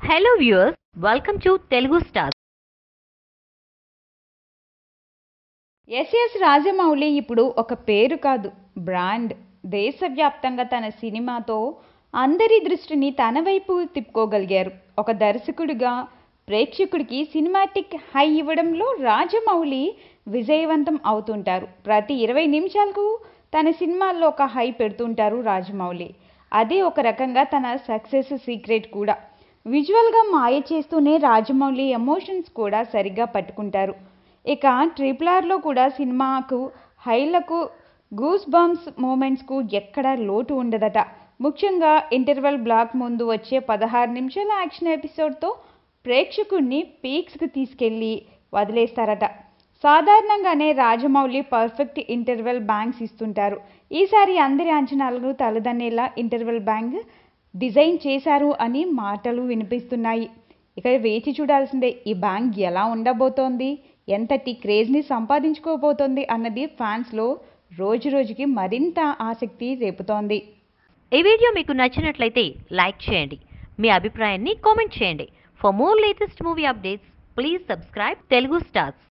hello viewers welcome to Telugu star SS Rajamouli ఇప్పుడు ఒక పేరు కాదు బ్రాండ్ దేశవ్యాప్తంగా తన సినిమాతో అందరి దృష్టిని తన వైపు తిప్పుకోగలిగారు ఒక దర్శకుడిగా ప్రేక్షకుడికి సినిమాటిక్ హై ఇవ్వడంలో రాజమౌళి విజయవంతం అవుతుంటారు ప్రతి ఇరవై నిమిషాలకు తన సినిమాల్లో ఒక హై పెడుతుంటారు రాజమౌళి అదే ఒక రకంగా తన సక్సెస్ సీక్రెట్ కూడా విజువల్గా మాయ చేస్తూనే రాజమౌళి ఎమోషన్స్ కూడా సరిగ్గా పట్టుకుంటారు ఇక ట్రిపుల్ ఆర్లో కూడా సినిమాకు హైలకు గూస్ బంప్స్ మూమెంట్స్కు ఎక్కడా లోటు ఉండదట ముఖ్యంగా ఇంటర్వెల్ బ్లాక్ ముందు వచ్చే పదహారు నిమిషాల యాక్షన్ ఎపిసోడ్తో ప్రేక్షకుడిని పీక్స్కి తీసుకెళ్ళి వదిలేస్తారట సాధారణంగానే రాజమౌళి పర్ఫెక్ట్ ఇంటర్వెల్ బ్యాంగ్స్ ఇస్తుంటారు ఈసారి అందరి అంచనాలను తలదన్నేలా ఇంటర్వెల్ బ్యాంగ్ డిజైన్ చేశారు అని మాటలు వినిపిస్తున్నాయి ఇక వేచి చూడాల్సిందే ఈ బ్యాంగ్ ఎలా ఉండబోతోంది ఎంతటి క్రేజ్ని సంపాదించుకోబోతోంది అన్నది ఫ్యాన్స్లో రోజు రోజుకి మరింత ఆసక్తి రేపుతోంది ఈ వీడియో మీకు నచ్చినట్లయితే లైక్ చేయండి మీ అభిప్రాయాన్ని కామెంట్ చేయండి for more latest movie updates please subscribe Telugu stars